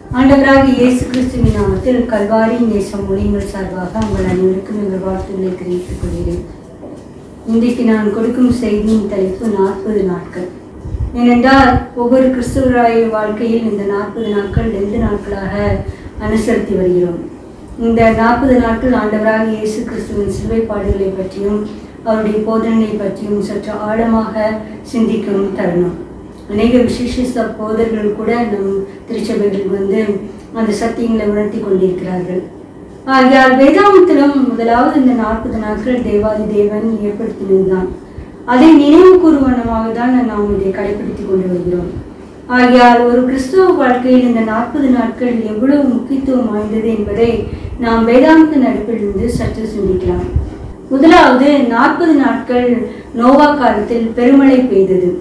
ஆண்டவராக இயேசு கிறிஸ்துவின் நாமத்தில் கல்வாரி நேசம் மொழிகள் சார்பாக உங்கள் அனைவருக்கும் எங்கள் வாழ்த்துக்களை தெரிவித்துக் கொள்கிறேன் இன்றைக்கு நான் கொடுக்கும் செய்தியின் தலைப்பு நாற்பது நாட்கள் ஏனென்றால் ஒவ்வொரு கிறிஸ்துவராய வாழ்க்கையில் இந்த நாற்பது நாட்கள் ரெண்டு நாட்களாக அனுசரித்து வருகிறோம் இந்த நாற்பது நாட்கள் ஆண்டவராக இயேசு கிறிஸ்துவின் சிலுவை பாடுகளை பற்றியும் அவருடைய போதனைகளை பற்றியும் சற்று ஆழமாக சிந்திக்கும் தருணம் அநேக விசேஷ போதர்கள் கூட நம் திருச்சபைகள் வந்து அந்த சத்தியங்களை உணர்த்தி கொண்டிருக்கிறார்கள் ஆகையால் வேதாந்தத்திலும் முதலாவது இந்த நாற்பது நாட்கள் தேவாதி தேவன் ஏற்படுத்தினதுதான் அதை நினைவு கூறுவனமாக தான் நாம் இதை கடைபிடித்துக் கொண்டு வருகிறோம் ஆகையால் ஒரு கிறிஸ்துவ வாழ்க்கையில் இந்த நாற்பது நாட்கள் எவ்வளவு முக்கியத்துவம் வாய்ந்தது என்பதை நாம் வேதாந்த நடுப்பிலிருந்து சற்று சிந்திக்கலாம் முதலாவது நாற்பது நாட்கள் நோவா காலத்தில் பெருமழை பெய்தது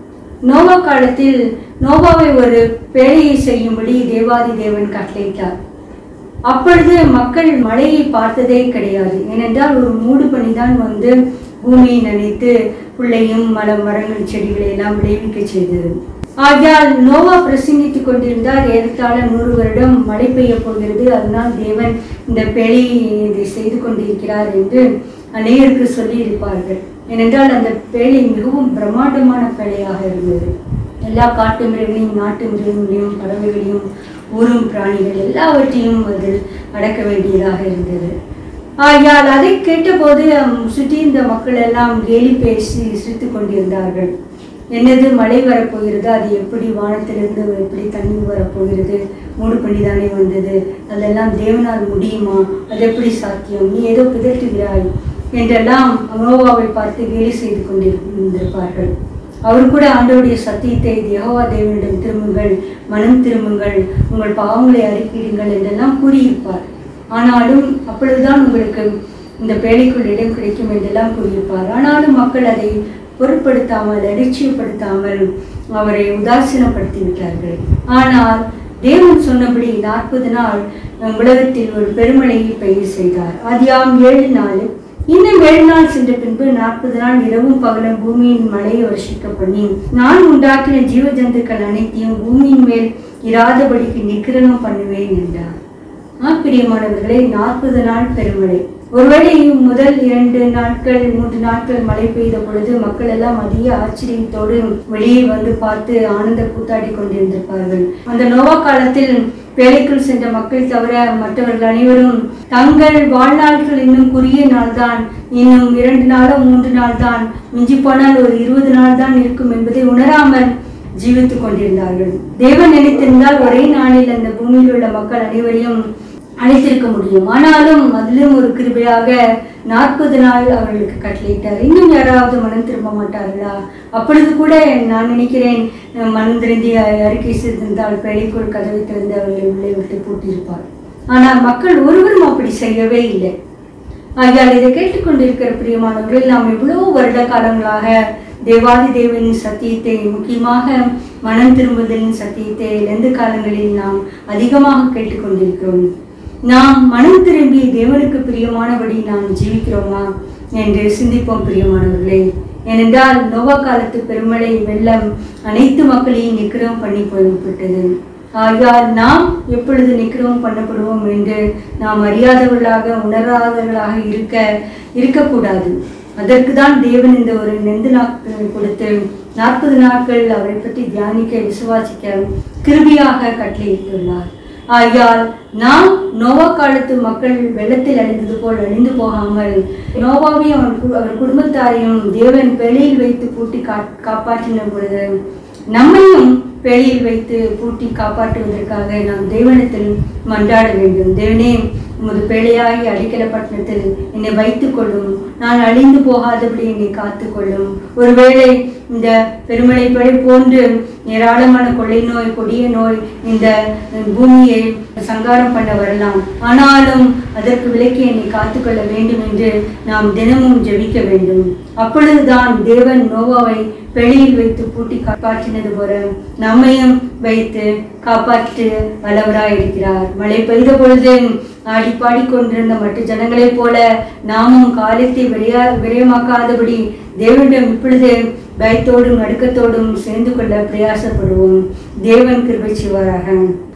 நோவா காலத்தில் நோவாவை ஒரு பேழையை செய்யும்படி தேவாதி தேவன் கட்டளையிட்டார் அப்பொழுது மக்கள் மழையை பார்த்ததே கிடையாது ஏனென்றால் ஒரு மூடு பனிதான் வந்து பூமியை நனைத்து புள்ளையும் மல மரங்கள் செடிகளை எல்லாம் விளைவிக்க செய்தது ஆகையால் நோவா பிரசங்கித்துக் கொண்டிருந்தார் ஏறத்தாழ நூறு வருடம் மழை பெய்ய போகிறது அதனால் தேவன் இந்த பேழையை இதை செய்து கொண்டிருக்கிறார் என்று அநேகருக்கு சொல்லி இருப்பார்கள் ஏனென்றால் அந்த பேழை மிகவும் பிரம்மாண்டமான பேழையாக இருந்தது எல்லா காட்டு மிருகங்களையும் நாட்டு மிருகங்களையும் பறவைகளையும் ஊரும் பிராணிகள் எல்லாவற்றையும் அதில் அடக்க வேண்டியதாக இருந்தது ஆகையால் அதை கேட்டபோது சுற்றி இருந்த மக்கள் எல்லாம் கேலி பேசி சிரித்து கொண்டிருந்தார்கள் என்னது மழை வரப்போகிறது அது எப்படி வானத்திலிருந்து எப்படி தண்ணீர் வரப்போகிறது மூடு பண்ணி தானே வந்தது அதெல்லாம் தேவனால் முடியுமா அது எப்படி சாத்தியம் நீ ஏதோ பிதற்றுகிறாய் என்றெல்லாம் நோவாவை பார்த்து கேலி செய்து கொண்டிருந்திருப்பார்கள் அவர் கூட ஆண்டவருடைய சத்தியத்தை யெகோவா தேவனிடம் திரும்புங்கள் மனம் திரும்புங்கள் உங்கள் பாவங்களை அறிக்கையிடுங்கள் என்றெல்லாம் கூறியிருப்பார் ஆனாலும் அப்பொழுதுதான் உங்களுக்கு இந்த பேழைக்குள் இடம் கிடைக்கும் என்றெல்லாம் கூறியிருப்பார் ஆனாலும் மக்கள் அதை பொருட்படுத்தாமல் அலட்சியப்படுத்தாமல் அவரை உதாசீனப்படுத்தி விட்டார்கள் ஆனால் தேவன் சொன்னபடி நாற்பது நாள் உலகத்தில் ஒரு பெருமழையை பெய்ய செய்தார் அதியாம் ஏழு நாள் இன்னும் ஏழு நாள் சென்ற பின்பு நாற்பது நாள் இரவும் பகலும் பூமியின் மழையை வருஷிக்க பண்ணி நான் உண்டாக்கின ஜீவ ஜந்துக்கள் அனைத்தையும் பூமியின் மேல் இராதபடிக்கு நிக்கிரகம் பண்ணுவேன் என்றார் ஆ பிரியமானவர்களே நாற்பது நாள் பெருமழை ஒருவேளை முதல் இரண்டு நாட்கள் மூன்று நாட்கள் மழை பெய்த பொழுது மக்கள் எல்லாம் அதிக ஆச்சரியத்தோடு வெளியே வந்து பார்த்து ஆனந்த கூத்தாடி கொண்டிருந்திருப்பார்கள் அந்த நோவா காலத்தில் வேலைக்குள் சென்ற மக்கள் தவிர மற்றவர்கள் அனைவரும் தங்கள் வாழ்நாட்கள் இன்னும் குறுகிய நாள்தான் இன்னும் இரண்டு நாளோ மூன்று நாள் தான் மிஞ்சி போனால் ஒரு இருபது நாள் தான் இருக்கும் என்பதை உணராமல் ஜீவித்துக் கொண்டிருந்தார்கள் தேவன் நினைத்திருந்தால் ஒரே நாளில் அந்த பூமியில் உள்ள மக்கள் அனைவரையும் அழைத்திருக்க முடியும் ஆனாலும் அதிலும் ஒரு கிருபையாக நாற்பது நாள் அவர்களுக்கு கட்டளையிட்டார் இன்னும் யாராவது மனம் திரும்ப மாட்டார்களா அப்பொழுது கூட நான் நினைக்கிறேன் மனம் திருந்தி அறிக்கை செய்திருந்தால் பேழைக்குள் கதவை திறந்து அவர்களை உள்ளே விட்டு பூட்டியிருப்பார் ஆனால் மக்கள் ஒருவரும் அப்படி செய்யவே இல்லை ஆகையால் இதை கேட்டுக்கொண்டிருக்கிற பிரியமானவர்கள் நாம் எவ்வளோ வருட காலங்களாக தேவாதி தேவனின் சத்தியத்தை முக்கியமாக மனம் திரும்புதலின் சத்தியத்தை எந்த காலங்களில் நாம் அதிகமாக கேட்டுக்கொண்டிருக்கிறோம் நாம் மனம் திரும்பி தேவனுக்கு பிரியமானபடி நாம் ஜீவிக்கிறோமா என்று சிந்திப்போம் பிரியமானவர்களே ஏனென்றால் நோவா காலத்து பெருமழை வெள்ளம் அனைத்து மக்களையும் நிக்கிரகம் பண்ணி போய்விட்டது ஆகையால் நாம் எப்பொழுது நிக்கிரகம் பண்ணப்படுவோம் என்று நாம் அறியாதவர்களாக உணராதவர்களாக இருக்க இருக்கக்கூடாது அதற்கு தான் தேவன் இந்த ஒரு நெந்து நாட்கள் கொடுத்து நாற்பது நாட்கள் அவரை பற்றி தியானிக்க விசுவாசிக்க கிருபியாக கட்டளையிட்டுள்ளார் ஆகையால் நாம் நோவா காலத்து மக்கள் வெள்ளத்தில் அழிந்தது போல் அழிந்து போகாமல் நோவாவையும் அவன் அவர் குடும்பத்தாரையும் தேவன் வெளியில் வைத்து பூட்டி கா காப்பாற்றின பொழுது நம்மையும் வெளியில் வைத்து பூட்டி காப்பாற்றுவதற்காக நாம் தேவனத்தில் மன்றாட வேண்டும் தேவனே உமது பேழையாகி அடிக்கல பட்டணத்தில் என்னை வைத்துக் கொள்ளும் நான் அழிந்து போகாதபடி என்னை காத்து கொள்ளும் ஒருவேளை இந்த பெருமழை படை போன்று ஏராளமான கொள்ளை நோய் கொடிய நோய் இந்த பூமியை சங்காரம் பண்ண வரலாம் ஆனாலும் அதற்கு விலக்கி என்னை காத்துக்கொள்ள வேண்டும் என்று நாம் தினமும் ஜெபிக்க வேண்டும் அப்பொழுதுதான் தேவன் நோவாவை வெளியில் வைத்து பூட்டி காப்பாற்றினது போல நம்மையும் வைத்து காப்பாற்று வல்லவராய் இருக்கிறார் மழை பெய்த பொழுது ஆடி பாடிக்கொண்டிருந்த மற்ற ஜனங்களைப் போல நாமும் காலத்தை விரையா விரயமாக்காதபடி தேவனிடம் இப்பொழுது பயத்தோடும் நடுக்கத்தோடும் சேர்ந்து கொள்ள பிரயாசப்படுவோம் தேவன் கிருபை செய்வாராக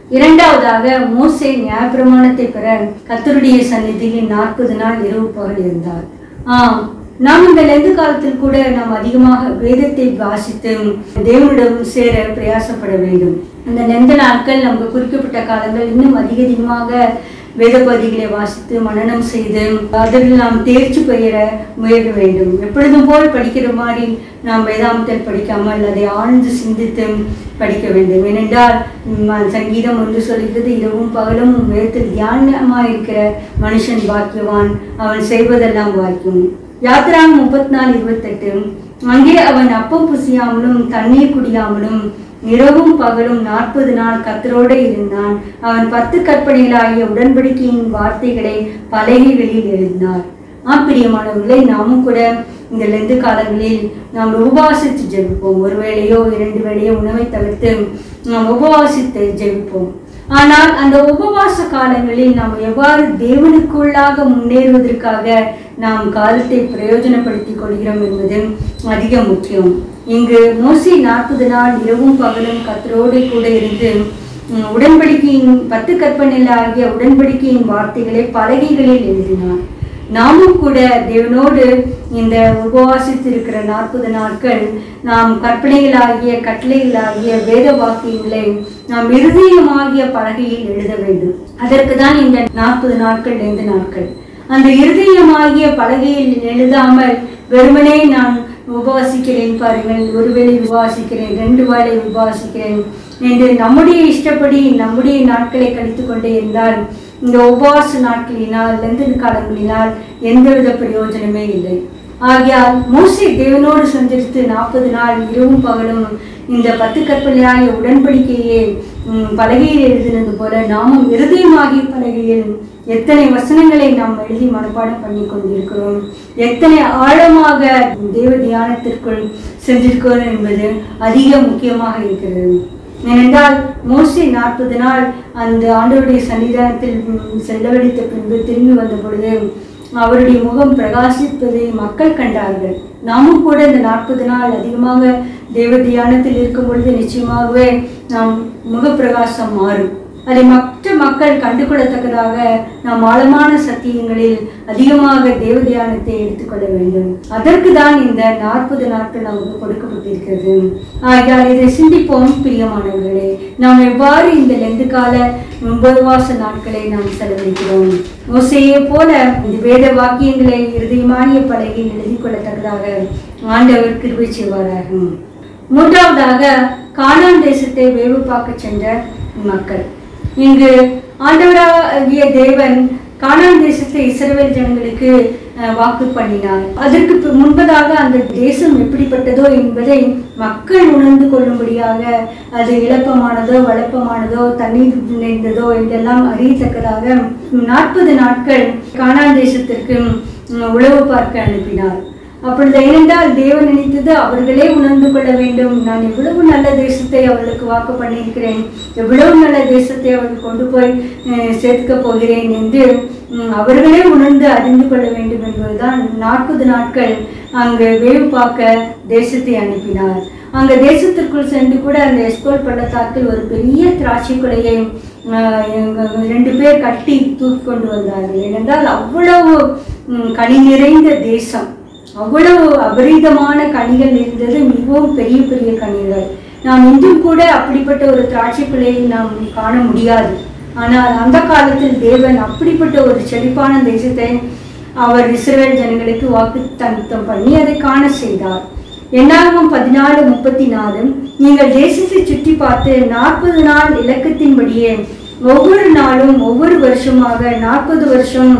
இரண்டாவதாக மோசே நியாயப்பிரமாணத்தை பெற கத்தருடைய சந்நிதியில் நாற்பது நாள் இரவு பகல் இருந்தார் ஆம் நாம் இந்த லெந்து காலத்தில் கூட நாம் அதிகமாக வேதத்தை வாசித்து தேவனிடம் சேர பிரயாசப்பட வேண்டும் அந்த லெந்த நாட்கள் நமக்கு குறிக்கப்பட்ட காலங்கள் இன்னும் அதிக அதிகமாக வேத பகுதிகளை வாசித்து மனனம் செய்து அதில் நாம் தேர்ச்சி பெற முயல வேண்டும் எப்பொழுதும் போல் படிக்கிற மாதிரி நாம் வேதாந்தத்தில் படிக்காமல் அதை ஆழ்ந்து சிந்தித்து படிக்க வேண்டும் ஏனென்றால் ம், சங்கீதம் ஒன்று சொல்கிறது இரவும் பகலும் வேதத்தில் தியானமாக இருக்கிற மனுஷன் பாக்கியவான் அவன் செய்வதெல்லாம் வாய்க்கும் யாத்திராம் முப்பத்தி நாலு இருபத்தெட்டு அங்கே அவன் அப்பம் புசியாமலும் தண்ணீர் குடியாமலும் இரவும் பகலும் நாற்பது நாள் கத்தரோடு இருந்தான் அவன் பத்து கற்பனைகளாகிய உடன்படிக்கையின் வார்த்தைகளை பலகைகளில் எழுதினார் ஆப்பிரியமானவர்களை நாமும் கூட இந்த லெந்து காலங்களில் நாம் உபவாசித்து ஜெபிப்போம் ஒரு வேளையோ இரண்டு வேளையோ உணவை தவிர்த்து நாம் உபவாசித்து ஜெபிப்போம் ஆனால் அந்த உபவாச காலங்களில் நாம் எவ்வாறு தேவனுக்குள்ளாக முன்னேறுவதற்காக நாம் காலத்தை பிரயோஜனப்படுத்திக் கொள்கிறோம் என்பது அதிக முக்கியம் இங்கு மோசி நாற்பது நாள் இரவும் பகலும் கத்தரோடு கூட இருந்து உம், உடன்படிக்கையின் பத்து கற்பனையில் ஆகிய உடன்படிக்கையின் வார்த்தைகளை பலகைகளில் எழுதினார் நாமும் கூட தேவனோடு இந்த உபவாசித்து இருக்கிற நாற்பது நாட்கள் நாம் கற்பனைகளாகிய கட்டளைகளாகிய வேத வாக்கியங்களை நாம் இருதயமாகிய பலகையில் எழுத வேண்டும் அதற்கு தான் இந்த நாற்பது நாட்கள் ஐந்து நாட்கள் அந்த இருதயமாகிய பலகையில் எழுதாமல் வெறுமனே நான் உபவாசிக்கிறேன் பாருங்கள் ஒருவேளை உபவாசிக்கிறேன் ரெண்டு வேளை உபவாசிக்கிறேன் என்று நம்முடைய இஷ்டப்படி நம்முடைய நாட்களை கழித்து கொண்டே இருந்தால் இந்த உபவாச நாட்களினால் லெந்தன் காலங்களினால் எந்தவித பிரயோஜனமே இல்லை ஆகையால் மோசே தேவனோடு சஞ்சரித்து நாற்பது நாள் இரவும் பகலும் இந்த பத்து கற்பனையாகிய உடன்படிக்கையை ம், பலகையில் எழுதினது போல நாமும் இருதயமாகிய பலகையில் எத்தனை வசனங்களை நாம் எழுதி மனப்பாடம் பண்ணி கொண்டிருக்கிறோம் எத்தனை ஆழமாக தேவ தியானத்திற்குள் சென்றிருக்கிறோம் என்பது அதிக முக்கியமாக இருக்கிறது ஏனென்றால் மோசே நாற்பது நாள் அந்த ஆண்டவருடைய சன்னிதானத்தில் ம், செலவழித்த பின்பு திரும்பி வந்த பொழுது அவருடைய முகம் பிரகாசிப்பதை மக்கள் கண்டார்கள் நாமும் கூட இந்த நாற்பது நாள் அதிகமாக தேவ தியானத்தில் இருக்கும் பொழுது நிச்சயமாகவே நாம் முகப்பிரகாசம் மாறும் அதை மற்ற மக்கள் கண்டுகொள்ளத்தக்கதாக நாம் ஆழமான சத்தியங்களில் அதிகமாக தேவ தியானத்தை எடுத்துக்கொள்ள வேண்டும் அதற்கு தான் இந்த நாற்பது நாட்கள் நமக்கு கொடுக்கப்பட்டிருக்கிறது ஆகையால் இதை சிந்திப்போம் பிரியமானவர்களே நாம் எவ்வாறு இந்த லெந்து கால உபவாச நாட்களை நாம் செலவழிக்கிறோம் மோசையை போல இந்த வேத வாக்கியங்களை இருதயமானிய பலகையில் எழுதி கொள்ளத்தக்கதாக ஆண்டவர் கிருபை செய்வாராகும் மூன்றாவதாக கானான் தேசத்தை வேவு பார்க்க சென்ற மக்கள் இங்கு ஆண்டவராகிய தேவன் கானான் தேசத்தை இஸ்ரவேல் ஜனங்களுக்கு அஹ், வாக்கு பண்ணினார் அதற்கு பி- முன்பதாக அந்த தேசம் எப்படிப்பட்டதோ என்பதை மக்கள் உணர்ந்து கொள்ளும்படியாக அது இழப்பமானதோ வளப்பமானதோ தண்ணீர் நிறைந்ததோ என்றெல்லாம் அறியத்தக்கதாக நாற்பது நாட்கள் கானான் தேசத்திற்கு உம், உளவு பார்க்க அனுப்பினார் அப்பொழுது ஏனென்றால் தேவன் நினைத்தது அவர்களே உணர்ந்து கொள்ள வேண்டும் நான் எவ்வளவு நல்ல தேசத்தை அவர்களுக்கு வாக்கு பண்ணியிருக்கிறேன் எவ்வளவு நல்ல தேசத்தை அவர்கள் கொண்டு போய் அஹ், சேர்க்கப் போகிறேன் என்று உம், அவர்களே உணர்ந்து அறிந்து கொள்ள வேண்டும் என்பதுதான் நாற்பது நாட்கள் அங்கு வேவு பார்க்க தேசத்தை அனுப்பினார் அங்க தேசத்திற்குள் சென்று கூட அந்த எஸ்கோல் பள்ளத்தாக்கில் ஒரு பெரிய திராட்சை கொலையை ஆஹ், எங்க ரெண்டு பேர் கட்டி தூக்கி கொண்டு வந்தார்கள் ஏனென்றால் அவ்வளவு உம், கனி நிறைந்த தேசம் அவ்வளவு அபரீதமான கனிகள் இருந்தது மிகவும் பெரிய பெரிய கனிகள் நாம் இன்றும் கூட அப்படிப்பட்ட ஒரு திராட்சை கொலையை நாம் காண முடியாது ஆனால் அந்த காலத்தில் தேவன் அப்படிப்பட்ட ஒரு செழிப்பான தேசத்தை அவர் இஸ்ரவேல் ஜனங்களுக்கு வாக்கு தனித்தம் பண்ணி அதை காண செய்தார் என்னாகும் பதினாலு முப்பத்தி நாலு நீங்கள் தேசத்தை சுற்றி பார்த்து நாற்பது நாள் இலக்கத்தின்படியே ஒவ்வொரு நாளும் ஒவ்வொரு வருஷமாக நாற்பது வருஷம்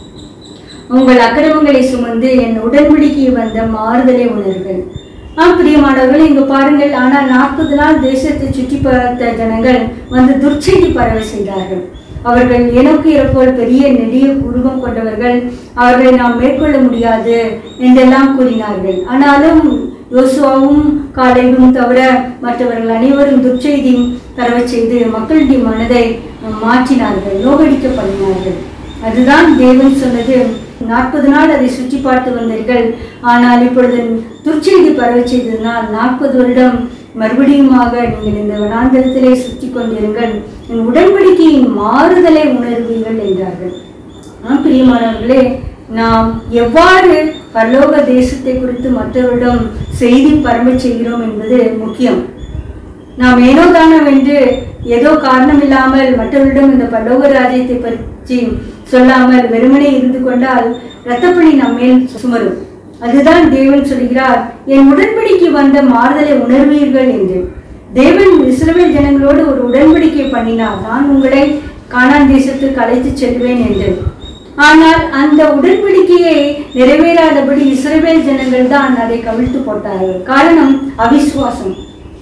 உங்கள் அக்கிரமங்களை சுமந்து என் உடன்படிக்கை வந்த மாறுதலை உணர்கள் ஆ பிரியமானவர்கள் இங்கு பாருங்கள் ஆனால் நாற்பது நாள் தேசத்தை சுற்றி பார்த்த ஜனங்கள் வந்து துர்ச்செய்தி பரவ செய்தார்கள் அவர்கள் எனக்கு இருப்போல் பெரிய நெடிய உருவம் கொண்டவர்கள் அவர்களை நாம் மேற்கொள்ள முடியாது என்றெல்லாம் கூறினார்கள் ஆனாலும் யோசுவாவும் காலையும் தவிர மற்றவர்கள் அனைவரும் துர்ச்செய்தி பரவச் செய்து மக்களுடைய மனதை மாற்றினார்கள் நோகடிக்க பண்ணினார்கள் அதுதான் தேவன் சொன்னது நாற்பது நாள் அதை சுற்றி பார்த்து வந்தீர்கள் ஆனால் இப்பொழுது துர்ச்செய்தி பரவச் செய்ததினால் நாற்பது வருடம் மறுபடியுமாக நீங்கள் இந்த வனாந்தரத்திலே சுற்றி கொண்டிருங்கள் என் உடன்படிக்கையின் மாறுதலை உணர்வீர்கள் என்றார்கள் ஆம் பிரியமானவர்களே நாம் எவ்வாறு பரலோக தேசத்தை குறித்து மற்றவரிடம் செய்தி பரம்பச் செய்கிறோம் என்பது முக்கியம் நாம் ஏனோ தானம் என்று ஏதோ காரணம் இல்லாமல் மற்றவரிடம் இந்த பரலோக ராஜ்யத்தை பற்றி சொல்லாமல் வெறுமனே இருந்து கொண்டால் இரத்தப்பழி நம்மேல் சுமரும் அதுதான் தேவன் சொல்கிறார் என் உடன்படிக்கை வந்த மாறுதலை உணர்வீர்கள் என்று தேவன் இஸ்ரவேல் ஜனங்களோடு ஒரு உடன்படிக்கை பண்ணினார் நான் உங்களை கானான் தேசத்துக்கு அழைத்துச் செல்வேன் என்று ஆனால் அந்த உடன்படிக்கையை நிறைவேறாதபடி இஸ்ரவேல் ஜனங்கள் தான் அதை கவிழ்த்து போட்டார்கள் காரணம் அவிசுவாசம்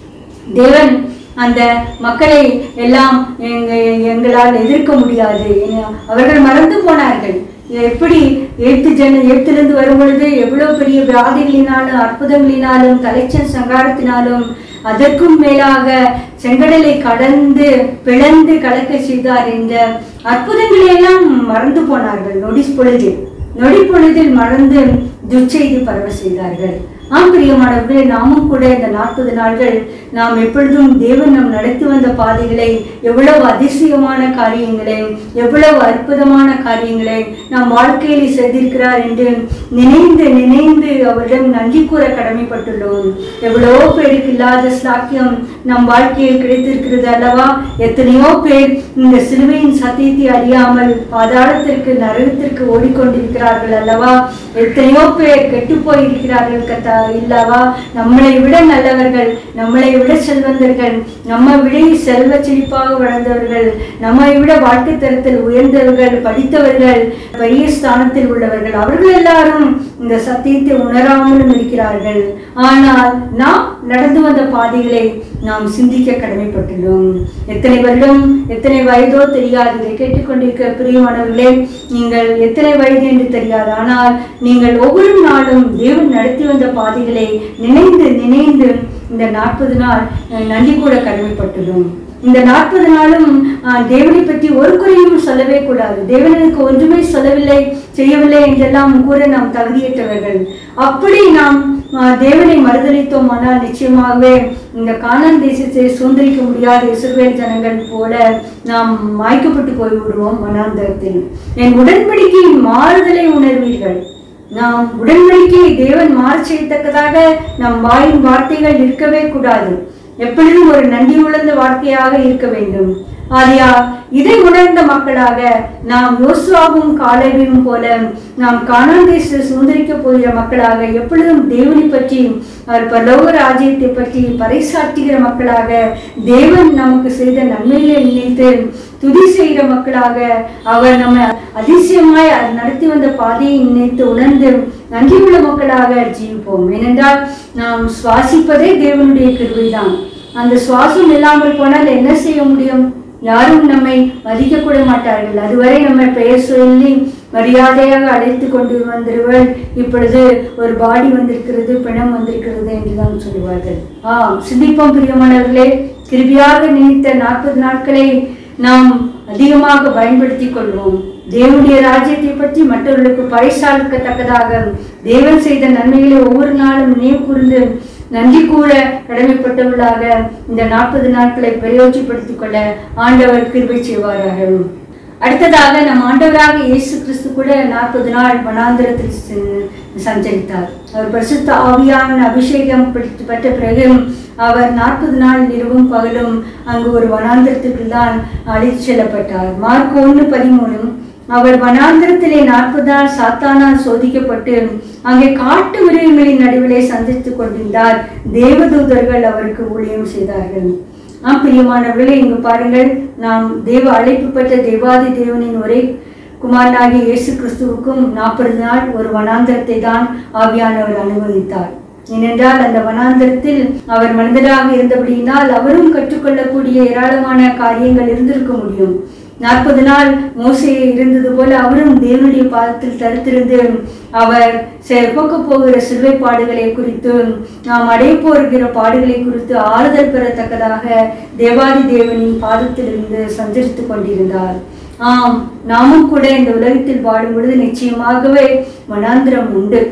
தேவன் அந்த மக்களை எல்லாம் எங்க எங்களால் எதிர்க்க முடியாது எ- அவர்கள் மறந்து போனார்கள் எப்படி எழுத்து ஜன எழுத்திலிருந்து வரும் பொழுது எவ்வளவு பெரிய வியாதிகளினாலும் அற்புதங்களினாலும் தலைச்சல் சங்காரத்தினாலும் அதற்கும் மேலாக செங்கடலை கடந்து பிளந்து கலக்க செய்தார் என்ற அற்புதங்களை எல்லாம் மறந்து போனார்கள் நொடி பொழுதில் நொடி பொழுதில் மறந்து துச்செய்தி பரவ செய்தார்கள் ஆம் பிரியமானவர்களே நாமும் கூட இந்த நாற்பது நாட்கள் நாம் எப்பொழுதும் தேவன் நம் நடத்தி வந்த பாதைகளை எவ்வளவு அதிசயமான காரியங்களை எவ்வளவு அற்புதமான காரியங்களை நம் வாழ்க்கையில் செய்திருக்கிறார் என்று நினைந்து நினைந்து அவரிடம் நன்றி கூற கடமைப்பட்டுள்ளோம் எவ்வளவோ பேருக்கு இல்லாத ஸ்லாக்கியம் நம் வாழ்க்கையில் கிடைத்திருக்கிறது அல்லவா எத்தனையோ பேர் இந்த சிலுவையின் சத்தியத்தை அறியாமல் பாதாளத்திற்கு நரகத்திற்கு ஓடிக்கொண்டிருக்கிறார்கள் அல்லவா எத்தனையோ பேர் கெட்டு போயிருக்கிறார்கள் கத்தா இல்லவா நம்மளை விட நல்லவர்கள் நம்மளை விட செல்வந்தர்கள் நம்மை விட செல்வ செழிப்பாக வளர்ந்தவர்கள் நம்மை விட வாழ்க்கை தரத்தில் உயர்ந்தவர்கள் படித்தவர்கள் பெரிய ஸ்தானத்தில் உள்ளவர்கள் அவர்கள் எல்லாரும் இந்த சத்தியத்தை உணராமலும் இருக்கிறார்கள் ஆனால் நாம் நடந்து வந்த பாதைகளை நாம் சிந்திக்க கடமைப்பட்டுள்ளோம் எத்தனை வருடம் எத்தனை வயதோ தெரியாது இதை கேட்டுக்கொண்டிருக்க பிரியமானவர்களே நீங்கள் எத்தனை வயது என்று தெரியாது ஆனால் நீங்கள் ஒவ்வொரு நாளும் தேவன் நடத்தி வந்த பாதைகளை நினைந்து நினைந்து இந்த நாற்பது நாள் அஹ், நன்றி கூட கடமைப்பட்டுள்ளோம் இந்த நாற்பது நாளும் அஹ், தேவனை பற்றி ஒரு குறையும் சொல்லவே கூடாது தேவன் எனக்கு ஒன்றுமே சொல்லவில்லை செய்யவில்லை என்றெல்லாம் கூற நாம் தகுதியற்றவர்கள் அப்படி நாம் அஹ், தேவனை மறுதளித்தோமானால் நிச்சயமாகவே இந்த கானான் தேசத்தை சுதந்திரிக்க முடியாத இஸ்ரவேல் ஜனங்கள் போல நாம் மாய்க்கப்பட்டு போய்விடுவோம் வனாந்தரத்தில் என் உடன்படிக்கையின் மாறுதலை உணர்வீர்கள் நாம் உடன்படிக்கையை தேவன் மாற செய்யத்தக்கதாக நம் வாயின் வார்த்தைகள் இருக்கவே கூடாது எப்பொழுதும் ஒரு நன்றி உணர்ந்த வார்த்தையாக இருக்க வேண்டும் ஆரியா இதை உணர்ந்த மக்களாக நாம் யோசுவாவும் காலேபையும் போல நாம் கானான் தேச சுதந்திரிக்க போகிற மக்களாக எப்பொழுதும் தேவனை பற்றி அவர் பரலோக ராஜ்யத்தை பற்றி பறைசாற்றுகிற மக்களாக தேவன் நமக்கு செய்த நன்மைகளை நினைத்து துதி செய்கிற மக்களாக அவர் நம்ம அதிசயமாய் அவர் நடத்தி வந்த பாதையை நினைத்து உணர்ந்து நன்றியுள்ள மக்களாக ஜீவிப்போம் ஏனென்றால் நாம் சுவாசிப்பதே தேவனுடைய கிருபைதான் அந்த சுவாசம் இல்லாமல் போனால் என்ன செய்ய முடியும் யாரும் நம்மை மதிக்க கூட மாட்டார்கள் அதுவரை நம்ம பெயர் சொல்லி மரியாதையாக அழைத்து கொண்டு வந்திருவள் இப்பொழுது ஒரு பாடி வந்திருக்கிறது பிணம் வந்திருக்கிறது என்றுதான் சொல்லுவார்கள் ஆம் சிந்திப்போம் பிரியமானவர்களே கிருபியாக நினைத்த நாற்பது நாட்களை நாம் அதிகமாக பயன்படுத்திக் கொள்வோம் தேவனுடைய ராஜ்யத்தை பற்றி மற்றவர்களுக்கு பறைசாலிக்கத்தக்கதாக தேவன் செய்த நன்மைகளை ஒவ்வொரு நாளும் நினைவு கூர்ந்து நன்றி கூற கடமைப்பட்டவர்களாக இந்த நாற்பது நாட்களை பிரயோஜனப்படுத்திக் கொள்ள ஆண்டவர் கிருபை செய்வாராக அடுத்ததாக நம் ஆண்டவராக இயேசு கிறிஸ்து கூட நாற்பது நாள் வனாந்திரத்தில் சென்று சஞ்சரித்தார் அவர் பரிசுத்த ஆவியான அபிஷேகம் பெற்று- பெற்ற பிறகு அவர் நாற்பது நாள் இரவும் பகலும் அங்கு ஒரு வனாந்திரத்துக்கு தான் அழைத்து செல்லப்பட்டார் மார்க் ஒன்று பதிமூணு அவர் வனாந்திரத்திலே நாற்பது நாள் சாத்தானால் சோதிக்கப்பட்டு அங்கே காட்டு மிருகங்களின் நடுவிலே சந்தித்துக் கொண்டிருந்தார் தேவதூதர்கள் அவருக்கு ஊழியம் செய்தார்கள் ஆம் பிரியமானவர்களே இங்கு பாருங்கள் நாம் தேவ அழைப்பு பெற்ற தேவாதி தேவனின் ஒரே குமாரனாகிய இயேசு கிறிஸ்துவுக்கும் நாற்பது நாள் ஒரு வனாந்தரத்தை தான் ஆவியானவர் அனுமதித்தார் ஏனென்றால் அந்த வனாந்தரத்தில் அவர் மனிதராக இருந்தபடியினால் அவரும் கற்றுக்கொள்ளக்கூடிய ஏராளமான காரியங்கள் இருந்திருக்க முடியும் நாற்பது நாள் மோசே இருந்தது போல அவரும் தேவனுடைய பாதத்தில் தடுத்திருந்து அவர் போக்க போகிற சிலுவை பாடுகளை குறித்து நாம் அடைய போகிற பாடுகளை குறித்து ஆறுதல் பெறத்தக்கதாக தேவாதி தேவனின் பாதத்திலிருந்து சஞ்சரித்துக் கொண்டிருந்தார் ஆம் நாமும் கூட இந்த உலகத்தில் வாழும் பொழுது நிச்சயமாகவே வனாந்திரம் உண்டு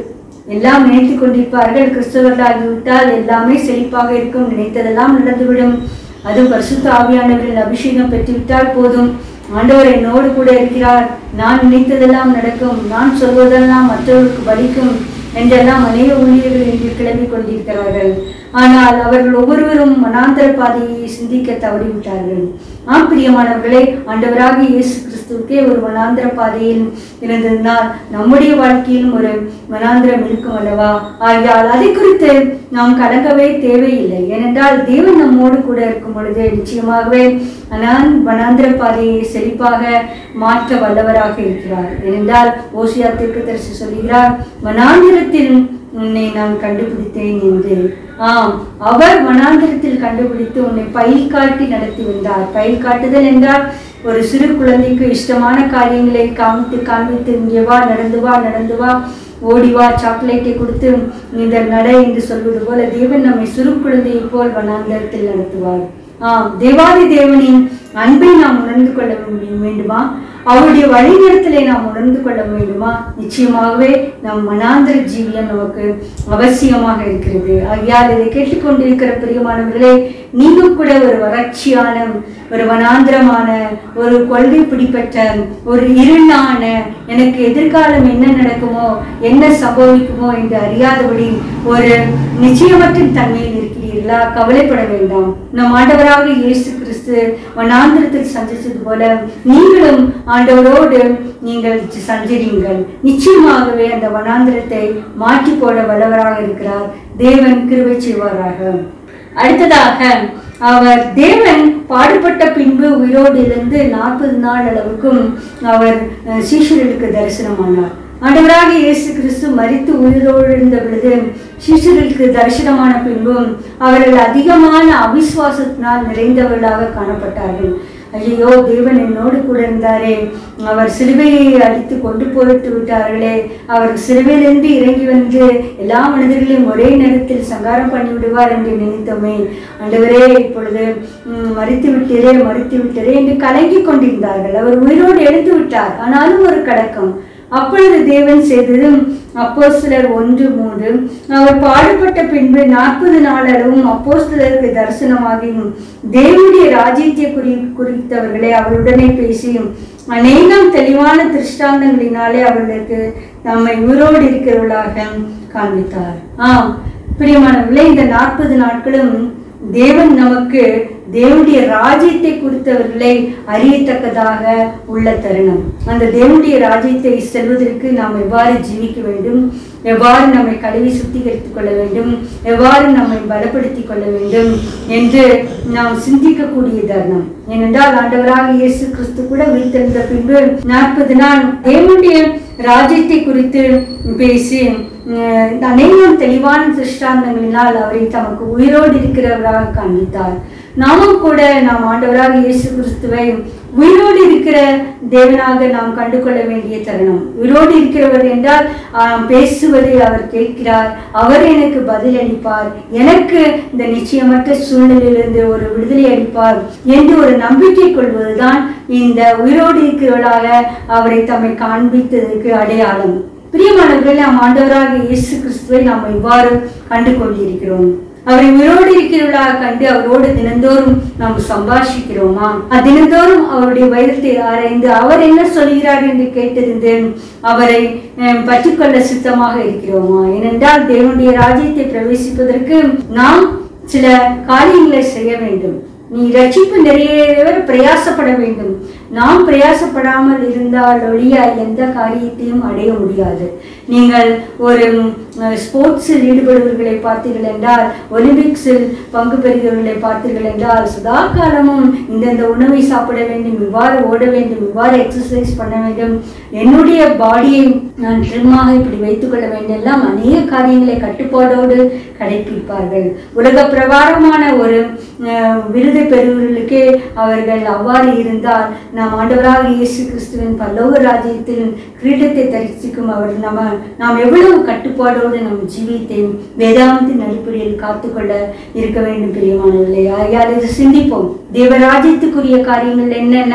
எல்லாம் நினைத்துக் கொண்டிருப்பார்கள் கிறிஸ்தவர்களாகிவிட்டால் எல்லாமே செழிப்பாக இருக்கும் நினைத்ததெல்லாம் நடந்துவிடும் அது பரிசுத்த ஆவியானவரின் அபிஷேகம் பெற்றுவிட்டால் போதும் ஆண்டவர் என்னோடு கூட இருக்கிறார் நான் நினைத்ததெல்லாம் நடக்கும் நான் சொல்வதெல்லாம் மற்றவர்களுக்கு பலிக்கும் என்றெல்லாம் அநேக ஊழியர்கள் இன்று கிளம்பிக் கொண்டிருக்கிறார்கள் ஆனால் அவர்கள் ஒவ்வொருவரும் மனாந்தர பாதையை சிந்திக்க தவறிவிட்டார்கள் ஆம் பிரியமானவர்களே ஆண்டவராக இயேசு கிறிஸ்துவுக்கே ஒரு மனாந்திர பாதையில் இருந்ததினால் நம்முடைய வாழ்க்கையிலும் ஒரு மனாந்திரம் இருக்கும் அல்லவா ஆகையால் அதை குறித்து நாம் கலங்கவே தேவையில்லை ஏனென்றால் தேவன் நம்மோடு கூட இருக்கும் பொழுது நிச்சயமாகவே அனான் வனாந்திர பாதையை செழிப்பாக மாற்ற வல்லவராக இருக்கிறார் ஏனென்றால் ஓசியா தீர்க்கதரிசி சொல்கிறார் வனாந்திரத்தில் உன்னை நான் கண்டுபிடித்தேன் என்று ஆம் அவர் வனாந்திரத்தில் கண்டுபிடித்து உன்னை பயில் காட்டி நடத்தி வந்தார் பயில் காட்டுதல் என்றால் ஒரு சிறு குழந்தைக்கு இஷ்டமான காரியங்களை காமித்து காண்பித்து இங்கே வா நடந்து வா நடந்து வா ஓடி வா சாக்லேட்டை கொடுத்து இந்த நட என்று சொல்வது போல தேவன் நம்மை சிறு குழந்தையைப் போல் வனாந்திரத்தில் நடத்துவார் ஆம் தேவாதி தேவனின் அன்பை நாம் உணர்ந்து கொள்ள முடியும் வேண்டுமா அவருடைய வழிநடத்தலை நாம் உணர்ந்து கொள்ள வேண்டுமா நிச்சயமாகவே நம் மனாந்திர ஜீவியம் நமக்கு அவசியமாக இருக்கிறது ஆகையால் இதை கேட்டுக்கொண்டிருக்கிற பிரியமானவர்களே நீங்கள் கூட ஒரு வறட்சியான ஒரு வனாந்திரமான ஒரு கொள்கை பிடிப்பட்ட ஒரு இருளான எனக்கு எதிர்காலம் என்ன நடக்குமோ என்ன சம்பவிக்குமோ என்று அறியாதபடி ஒரு நிச்சயமற்ற தன்மையில் இருக்கிறீர்களா கவலைப்பட வேண்டாம் நம் ஆண்டவராக இயேசு கிறிஸ்து வனாந்திரத்தில் சந்தித்தது போல நீங்களும் ஆண்டவரோடு நீங்கள் சஞ்சரியுங்கள் நிச்சயமாகவே அந்த வனாந்திரத்தை மாற்றி போட வல்லவராக இருக்கிறார் தேவன் கிருபை செய்வாராக அடுத்ததாக அவர் தேவன் பாடுபட்ட பின்பு உயிரோடு இருந்து நாற்பது நாள் அளவுக்கும் அவர் அஹ், சீஷர்களுக்கு தரிசனமானார் ஆண்டவராக இயேசு கிறிஸ்து மரித்து உயிரோடு இருந்த பொழுது சீஷர்களுக்கு தரிசனமான பின்பும் அவர்கள் அதிகமான அவிசுவாசத்தினால் நிறைந்தவர்களாக காணப்பட்டார்கள் ஐயோ தேவன் என்னோடு கூட இருந்தாரே அவர் சிலுவையை அடித்து கொண்டு போயிட்டு விட்டார்களே அவர் சிலுவையிலிருந்து இறங்கி வந்து எல்லா மனிதர்களையும் ஒரே நேரத்தில் சங்காரம் பண்ணி விடுவார் என்று நினைத்தோமே ஆண்டவரே இப்பொழுது ம், மறித்து விட்டீரே மறித்து விட்டீரே என்று கலங்கி கொண்டிருந்தார்கள் அவர் உயிரோடு எழுந்து விட்டார் ஆனாலும் ஒரு கலக்கம் அப்பொழுது தேவன் செய்ததும் அப்போஸ்தலர் ஒன்று மூன்று அவர் பாடுபட்ட பின்பு நாற்பது நாள் அளவும் அப்போஸ்தலருக்கு தரிசனமாகியும் தேவனுடைய ராஜ்யத்தை குறி குறித்தவர்களை அவருடனே பேசியும் அநேகம் தெளிவான திருஷ்டாந்தங்களினாலே அவர்களுக்கு நம்மை உயிரோடு இருக்கிறவர்களாக காண்பித்தார் ஆம் பிரியமானவர்களே இந்த நாற்பது நாட்களும் தேவன் நமக்கு தேவனுடைய ராஜ்யத்தை குறித்தவர்களை அறியத்தக்கதாக உள்ள தருணம் அந்த தேவனுடைய ராஜ்யத்தை செல்வதற்கு நாம் எவ்வாறு ஜீவிக்க வேண்டும் எவ்வாறு நம்மை கழுவி சுத்திகரித்துக் கொள்ள வேண்டும் எவ்வாறு நம்மை பலப்படுத்திக் கொள்ள வேண்டும் என்று நாம் சிந்திக்கக்கூடிய தருணம் ஏனென்றால் ஆண்டவராக இயேசு கிறிஸ்து கூட உயிர்த்தெழுந்த பின்பு நாற்பது நாள் தேவனுடைய ராஜ்யத்தை குறித்து பேசி அஹ், அநேகம் தெளிவான திருஷ்டாந்தங்களினால் அவரை தமக்கு உயிரோடு இருக்கிறவராக காண்பித்தார் நாமும் கூட நாம் ஆண்டவராக இயேசு கிறிஸ்துவை உயிரோடு இருக்கிற தேவனாக நாம் கண்டு கொள்ள வேண்டிய தருணம் உயிரோடு இருக்கிறவர் என்றால் ஆஹ், பேசுவதை அவர் கேட்கிறார் அவர் எனக்கு பதில் அளிப்பார் எனக்கு இந்த நிச்சயமற்ற சூழ்நிலையிலிருந்து ஒரு விடுதலை அளிப்பார் என்று ஒரு நம்பிக்கை கொள்வதுதான் இந்த உயிரோடு இருக்கிறவர்களாக அவரை தம்மை காண்பித்ததற்கு அடையாளம் பிரியமானவர்களே நாம் ஆண்டவராக இயேசு கிறிஸ்துவை நாம் இவ்வாறு கண்டு கொண்டிருக்கிறோம் அவரை உயிரோடு இருக்கிறவர்களாக கண்டு அவரோடு தினந்தோறும் நாம் சம்பாஷிக்கிறோமா அஹ் தினந்தோறும் அவருடைய வைரத்தை ஆராய்ந்து அவர் என்ன சொல்கிறார் என்று கேட்டறிந்து அவரை அஹ், பற்றிக்கொள்ள சித்தமாக இருக்கிறோமா ஏனென்றால் தேவனுடைய ராஜ்யத்தை பிரவேசிப்பதற்கு நாம் சில காரியங்களை செய்ய வேண்டும் நீ ரட்சிப்பு நிறைவேற பிரயாசப்பட வேண்டும் நாம் பிரயாசப்படாமல் இருந்தால் ஒழிய எந்த காரியத்தையும் அடைய முடியாது நீங்கள் ஒரு ஸ்போர்ட்ஸில் ஈடுபடுபவர்களை பார்த்தீர்கள் என்றால் ஒலிம்பிக்ஸில் பங்கு பெறுகிறவர்களை பார்த்தீர்கள் என்றால் சதா காலமும் இந்தந்த உணவை சாப்பிட வேண்டும் இவ்வாறு ஓட வேண்டும் இவ்வாறு எக்ஸசைஸ் பண்ண வேண்டும் என்னுடைய பாடியை நான் ட்ரிம்மாக இப்படி வைத்துக்கொள்ள வேண்டும் எல்லாம் அநேக காரியங்களை கட்டுப்பாடோடு கடைபிடிப்பார்கள் உலக பிரகாரமான ஒரு அஹ், விருதை பெறுவர்களுக்கே அவர்கள் அவ்வாறு இருந்தால் நாம் ஆண்டவராக இயேசு கிறிஸ்துவின் பல்லவ ராஜ்யத்தில் கிரீடத்தை தரிசிக்கும் அவர் நம்ம நாம் எவ்வளவு கட்டுப்பாடோடு நம் ஜீவியத்தை வேதாந்தின் அடிப்படையில் காத்துக்கொள்ள இருக்க வேண்டும் பிரியமானவர்களே ஆகையால் இது சிந்திப்போம் தேவராஜ்யத்துக்குரிய காரியங்கள் என்னென்ன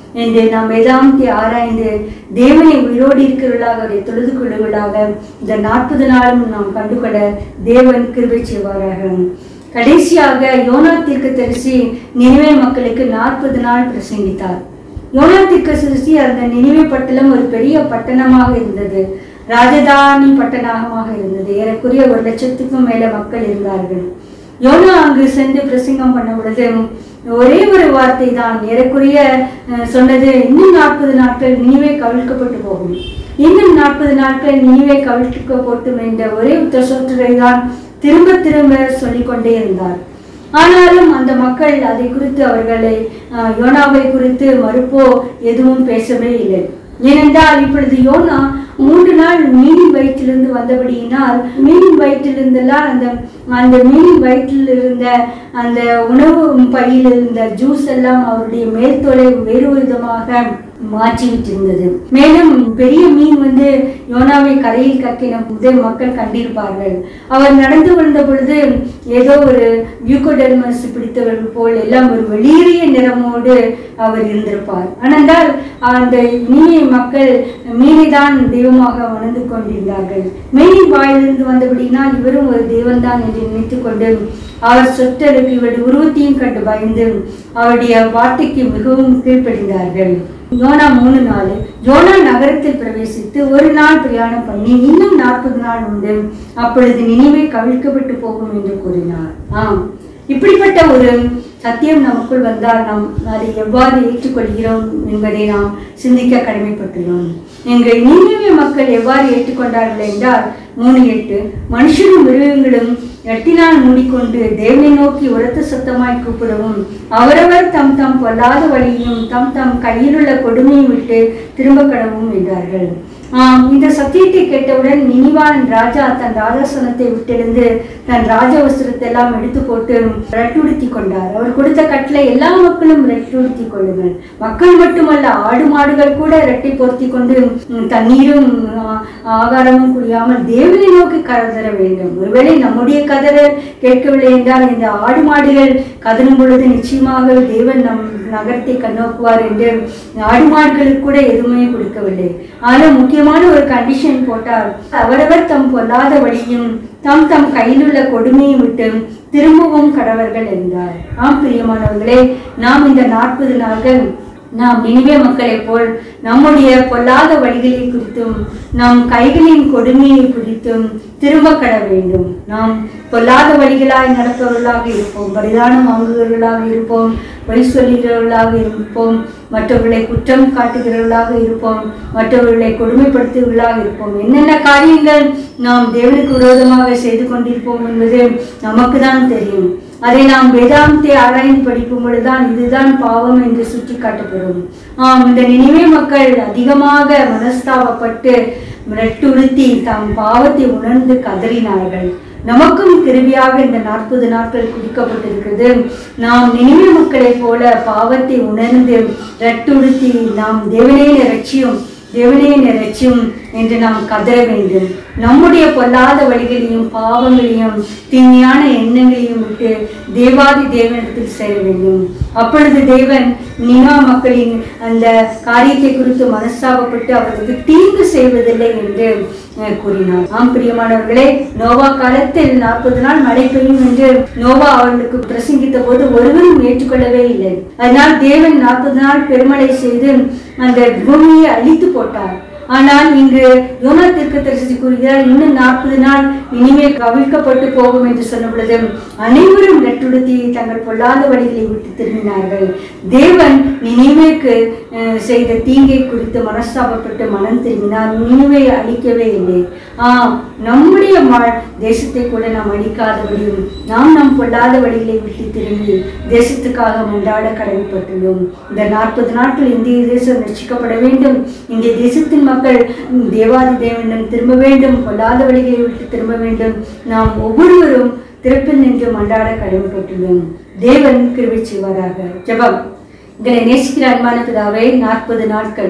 என்று நாம் வேதாந்தி ஆராய்ந்து தேவனை உயிரோடு இருக்கிறவர்களாக அவரை தொழுது கொள்ளுவர்களாக இந்த நாற்பது நாளும் நாம் கண்டுகொள்ள தேவன் கிருபை செய்வாராக கடைசியாக யோனா தீர்க்கதரிசி நினைவே மக்களுக்கு நாற்பது நாள் பிரசங்கித்தார் யோனா தீர்க்கதரிசி அந்த நினைவே பட்டணம் ஒரு பெரிய பட்டணமாக இருந்தது ராஜதானி பட்டணமாக இருந்தது ஏறக்குறைய ஒரு லட்சத்துக்கும் மேல மக்கள் இருந்தார்கள் யோனா அங்கு சென்று பிரசங்கம் பண்ண பொழுது ஒரே ஒரு வார்த்தை தான் ஏறக்குறைய அஹ், சொன்னது இன்னும் நாற்பது நாட்கள் நினைவே கவிழ்க்கப்பட்டு போகும் இன்னும் நாற்பது நாட்கள் நினைவே கவிழ்க்கப்பட்டும் என்ற ஒரே சொற்றரை தான் திரும்ப திரும்ப சொல்லிக்கொண்டே இருந்தார் ஆனாலும் அந்த மக்கள் அதை குறித்து அவர்களை அஹ், யோனாவை குறித்து மறுப்போ எதுவும் பேசவே இல்லை ஏனென்றால் இப்பொழுது யோனா மூன்று நாள் மீனின் வயிற்றிலிருந்து வந்தபடியினால் மீனின் வயிற்றிலிருந்தெல்லாம் அந்த அந்த மீனின் வயிற்றில் இருந்த அந்த உணவு பையில் இருந்த ஜூஸ் எல்லாம் அவருடைய மேல்தோலை வேறு விதமாக மாற்றி விட்டிருந்தது மேலும் பெரிய மீன் வந்து யோனாவை கரையில் கக்கின முதல் மக்கள் கண்டிருப்பார்கள் அவர் நடந்து வந்த பொழுது ஏதோ ஒரு யூகோடெர்மஸ் பிடித்தவர்கள் போல் எல்லாம் ஒரு வெளியேறிய நிறமோடு அவர் இருந்திருப்பார் ஆனால் அந்த இனிய மக்கள் மீனை தான் தெய்வமாக வணந்து கொண்டிருந்தார்கள் மீனின் வாயிலிருந்து வந்தபடினால் இவரும் ஒரு தெய்வம்தான் என்று நினைத்துக் கொண்டு அவர் சொற்றருக்கு இவருடைய உருவத்தையும் கண்டு பயந்து அவருடைய வார்த்தைக்கு மிகவும் கீழ்ப்படிந்தார்கள் யோனா மூணு நாள் யோனா நகரத்தில் பிரவேசித்து ஒரு நாள் பிரயாணம் பண்ணி இன்னும் நாற்பது நாள் உண்டு அப்பொழுது நினைவே கவிழ்க்கப்பட்டு போகும் என்று கூறினார் ஆம் இப்படிப்பட்ட ஒரு சத்தியம் நமக்குள் வந்தால் நாம் அதை எவ்வாறு ஏற்றுக்கொள்கிறோம் என்பதை நாம் சிந்திக்க கடமைப்பட்டுள்ளோம் எங்கள் நீதிய மக்கள் எவ்வாறு ஏற்றுக்கொண்டார்கள் என்றால் மூணு எட்டு மனுஷனும் மிருகங்களும் எட்டினால் மூடிக்கொண்டு தேவனை நோக்கி உரத்த சத்தமாய் கூப்பிடவும் அவரவர் தம் தம் பொல்லாத வழியையும் தம் தம் கையிலுள்ள கொடுமையை விட்டு திரும்ப கடவும் என்றார்கள் ஆம், இந்த சத்தியத்தை கேட்டவுடன் நினிவான் ராஜா தன் ராஜாசனத்தை விட்டெழுந்து தன் ராஜவஸ்திரத்தை எல்லாம் எடுத்து போட்டு ரெட்டுடுத்தி கொண்டார் அவர் கொடுத்த கட்டளை எல்லா மக்களும் ரெட்டுடுத்தி கொள்ளுங்கள் மக்கள் மட்டுமல்ல ஆடு மாடுகள் கூட ரெட்டை பொருத்தி கொண்டு ம், தண்ணீரும் ஆ, ஆகாரமும் குடியாமல் தேவனை நோக்கி கதற வேண்டும் ஒருவேளை நம்முடைய கதற கேட்கவில்லை என்றால் இந்த ஆடு மாடுகள் கதறும் பொழுது நிச்சயமாக தேவன் நம் நகரத்தை கண்ணோக்குவார் என்று ஆடு மாடுகளுக்கு கூட எதுவுமே கொடுக்கவில்லை ஆனால் முக்கியமான ஒரு கண்டிஷன் போட்டார் அவரவர் தம் பொல்லாத வழியும் தம் தம் கையிலுள்ள கொடுமையை விட்டு திரும்பவும் கடவர்கள் என்றார் ஆம் பிரியமானவர்களே நாம் இந்த நாற்பது நாட்கள் நாம் நினைவே மக்களைப் போல் நம்முடைய பொல்லாத வழிகளை குறித்தும் நம் கைகளின் கொடுமையை குறித்தும் திரும்ப கட வேண்டும் நாம் பொல்லாத வழிகளாய் நடப்பவர்களாக இருப்போம் பரிதானம் வாங்குகிறவர்களாக இருப்போம் பொய் சொல்லுகிறவர்களாக இருப்போம் மற்றவர்களை குற்றம் காட்டுகிறவர்களாக இருப்போம் மற்றவர்களை கொடுமைப்படுத்துகிறவர்களாக இருப்போம் என்னென்ன காரியங்கள் நாம் தேவனுக்கு விரோதமாக செய்து கொண்டிருப்போம் என்பது நமக்கு தான் தெரியும் அதை நாம் வேதாந்தத்தை ஆராய்ந்து படிக்கும் பொழுதுதான் இதுதான் பாவம் என்று சுட்டி காட்டப்படும் ஆம் இந்த நினைவே மக்கள் அதிகமாக மனஸ்தாபப்பட்டு ரெட்டுறுத்தி தம் பாவத்தை உணர்ந்து கதறினார்கள் நமக்கும் கிருபியாக இந்த நாற்பது நாட்கள் குறிக்கப்பட்டிருக்கிறது நாம் நினைவு மக்களைப் போல பாவத்தை உணர்ந்து ரெட்டுறுத்தி நாம் தேவனே ரட்சியும் தேவனே ரட்சியும் என்று நாம் கதற வேண்டும் நம்முடைய பொல்லாத வழிகளையும் பாவங்களையும் தீமையான எண்ணங்களையும் விட்டு தேவாதி தேவனிடத்தில் சேர வேண்டும் அப்பொழுது தேவன் நினா மக்களின் அந்த காரியத்தை குறித்து மனஸ்தாபப்பட்டு அவர்களுக்கு தீங்கு செய்வதில்லை என்று அஹ், கூறினார் ஆம் பிரியமானவர்களே நோவா காலத்தில் நாற்பது நாள் மழை பெய்யும் என்று நோவா அவர்களுக்கு பிரசங்கித்த போது ஒருவரும் ஏற்றுக்கொள்ளவே இல்லை அதனால் தேவன் நாற்பது நாள் பெருமழை செய்து அந்த பூமியை அழித்து போட்டார் ஆனால் இங்கு யோனா தீர்க்கதரிசி கூறுகிறார் இன்னும் நாற்பது நாள் இனிமே கவிழ்க்கப்பட்டு போகும் என்று சொன்ன பொழுது அனைவரும் நெட்டுடுத்தி தங்கள் பொல்லாத வழிகளை விட்டு திரும்பினார்கள் தேவன் நினைவேக்கு அஹ், செய்த தீங்கை குறித்து மனஸ்தாபப்பட்டு மனம் திரும்பினார் நினைவை அழிக்கவே இல்லை ஆம் நம்முடைய மா- தேசத்தை கூட நாம் அழிக்காதபடியும் நாம் நம் பொல்லாத வழிகளை விட்டு திரும்பி தேசத்துக்காக மன்றாட கடமைப்பட்டுள்ளோம் இந்த நாற்பது நாட்கள் இந்திய தேசம் ரட்சிக்கப்பட வேண்டும் இந்திய தேசத்தின் மக்கள் ம், தேவாதி தேவனிடம் திரும்ப வேண்டும் பொல்லாத வழிகளை விட்டு திரும்ப வேண்டும் நாம் ஒவ்வொருவரும் திறப்பில் நின்று மன்றாட கடமைப்பட்டுள்ளோம் தேவன் கிருபை செய்வாராக ஜெபம் எங்களை நேசிக்கிற அன்பான பிதாவே நாற்பது நாட்கள்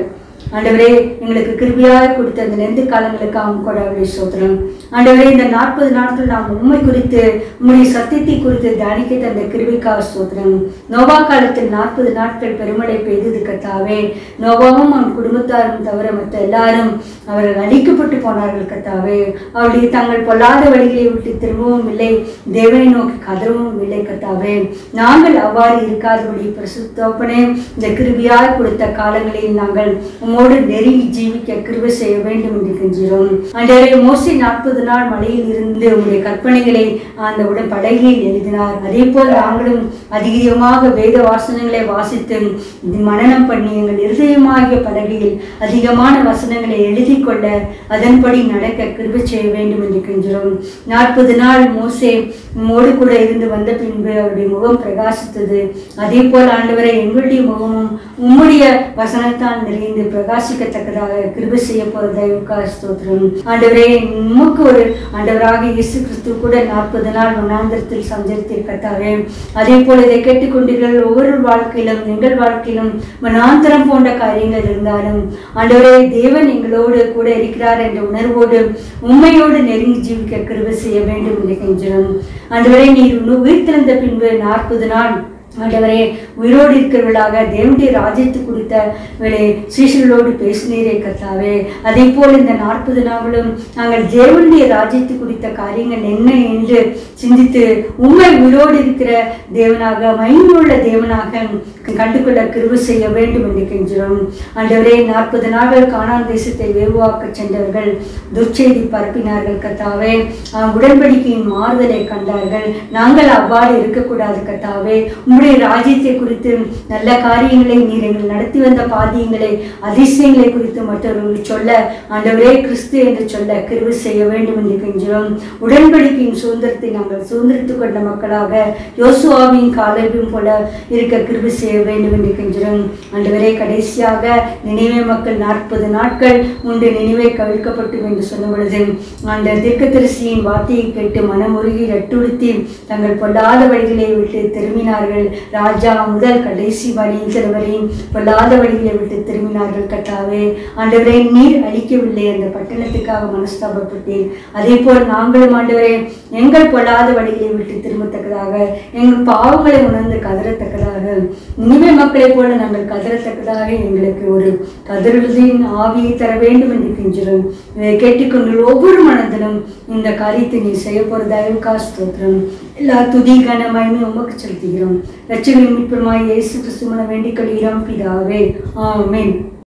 ஆண்டவரே எங்களுக்கு கிருபியாக கொடுத்த அந்த நெந்து காலங்களுக்கு அவங்க கொடாவுடைய சோதனம் ஆண்டவரே இந்த நாற்பது நாட்கள் நாம் உண்மை குறித்து உம்முடைய சத்தியத்தை குறித்து தியானிக்க தந்த கிருபிக்காக சோதனம் நோவா காலத்தில் நாற்பது நாட்கள் பெருமழை பெய்தது கத்தாவே நோவாவும் அவன் குடும்பத்தாரும் தவிர மற்ற எல்லாரும் அவர்கள் அழிக்கப்பட்டு போனார்கள் கத்தாவே அவருடைய தங்கள் பொல்லாத வழிகளை விட்டு திரும்பவும் இல்லை தேவனை நோக்கி கதறவும் இல்லை கத்தாவே நாங்கள் அவ்வாறு இருக்காதபடி பிரசுத்தோப்பனே இந்த கிருபியாய் கொடுத்த காலங்களில் நாங்கள் உம்மோடு நெருங்கி ஜீவிக்க கிருபை செய்ய வேண்டும் என்று கெஞ்சிறோம் அன்றே மோசி நாற்பது நாள் மலையில் இருந்து உங்களுடைய கற்பனைகளை அந்த உடன் படகில் எழுதினார் அதே போல் நாங்களும் அதிகமாக வேத வாசனங்களை வாசித்து மனனம் பண்ணி எங்கள் இருதயமாகிய பலகையில் அதிகமான வசனங்களை எழுதி கொள்ள அதன்படி நடக்க கிருபை செய்ய வேண்டும் என்று கெஞ்சிறோம் நாற்பது நாள் மோசே உம்மோடு கூட இருந்து வந்த பின்பு அவருடைய முகம் பிரகாசித்தது அதே போல் ஆண்டவரை எங்களுடைய முகமும் உம்முடைய வசனத்தால் நிறைந்து பிரகாசிக்கத்தக்கதாக கிருபை செய்ய போற தயவுக்காக ஸ்தோத்திரம் ஆண்டவரே உமக்கு ஒரு ஆண்டவராக இயேசு கிறிஸ்து கூட நாற்பது நாள் வனாந்தரத்தில் சஞ்சரித்திருக்கத்தாவே அதே போல இதை கேட்டுக்கொண்டீர்கள் ஒவ்வொரு வாழ்க்கையிலும் எங்கள் வாழ்க்கையிலும் வனாந்தரம் போன்ற காரியங்கள் இருந்தாலும் ஆண்டவரே தேவன் எங்களோடு கூட இருக்கிறார் என்ற உணர்வோடு உண்மையோடு நெருங்கி ஜீவிக்க கிருபை செய்ய வேண்டும் என்று கெஞ்சினோம் ஆண்டவரே நீர் உயிர்த்திருந்த பின்பு நாற்பது நாள் ஆண்டவரே உயிரோடு இருக்கிறவர்களாக தேவனுடைய ராஜ்யத்து குறித்த வேலை சீஷர்களோடு பேசினீரே கர்த்தாவே அதே போல் இந்த நாற்பது நாங்களும் நாங்கள் தேவனுடைய ராஜ்யத்து குறித்த காரியங்கள் என்ன என்று சிந்தித்து உண்மை உயிரோடு இருக்கிற தேவனாக மகிமையுள்ள தேவனாக கண்டுகொள்ள கிருபை செய்ய வேண்டும் என்று கெஞ்சிறோம் ஆண்டவரே நாற்பது நாட்கள் காணான் தேசத்தை வேவாக்க சென்றவர்கள் துர்ச்செய்தி பரப்பினார்கள் கத்தாவே ஆஹ் உடன்படிக்கையின் மாறுதலை கண்டார்கள் நாங்கள் அவ்வாறு இருக்கக்கூடாது கத்தாவே உம்முடைய ராஜ்யத்தை குறித்து நல்ல காரியங்களை நீர் எங்கள் நடத்தி வந்த பாதியங்களை அதிசயங்களை குறித்து மற்றவர்கள் சொல்ல ஆண்டவரே கிறிஸ்து என்று சொல்ல கிருபை செய்ய வேண்டும் என்று கெஞ்சிறோம் உடன்படிக்கையின் சுதந்திரத்தை நாங்கள் சுதந்திரித்துக் கொண்ட மக்களாக யோசுவாவின் காலையும் போல இருக்க கிருபை செய்ய வேண்டும் என்று கெஞ்சிறோம் ஆண்டவரே கடைசியாக நினைவே மக்கள் நாற்பது நாட்கள் உண்டு நினைவை கவிழ்க்கப்பட்டும் என்று சொன்ன பொழுது அந்த தீர்க்கதரிசியின் வார்த்தையை கேட்டு மனமுருகி ரட்டுடுத்தி தங்கள் பொல்லாத வழிகளை விட்டு திரும்பினார்கள் ராஜா முதல் கடைசி வழியில் வரையும் பொல்லாத வழிகளை விட்டு திரும்பினார்கள் கட்டாவே ஆண்டவரே நீர் அழிக்கவில்லை அந்த பட்டணத்துக்காக மனஸ்தாபப்பட்டேன் அதே போல் நாங்களும் ஆண்டவரே எங்கள் பொல்லாத வழிகளை விட்டு திரும்பத்தக்கதாக எங்கள் பாவங்களை உணர்ந்து கதறத்தக்கதாக இனிமே மக்களைப் போல நாங்கள் கதறத்தக்கதாக எங்களுக்கு ஒரு கதறுதலின் ஆவியை தர வேண்டும் என்று கெஞ்சிறோம் இதை கேட்டுக்கொண்டு ஒவ்வொரு மனதிலும் இந்த காரியத்தை நீ செய்ய போற தயவுக்கா ஸ்தோத்திரம் எல்லா துதி கனமாயுமே உமக்கு செலுத்துகிறோம் ரட்சகரின் மீட்புமாய் இயேசு கிறிஸ்துவனை வேண்டிக் கொள்கிறோம் பிதாவே ஆமென்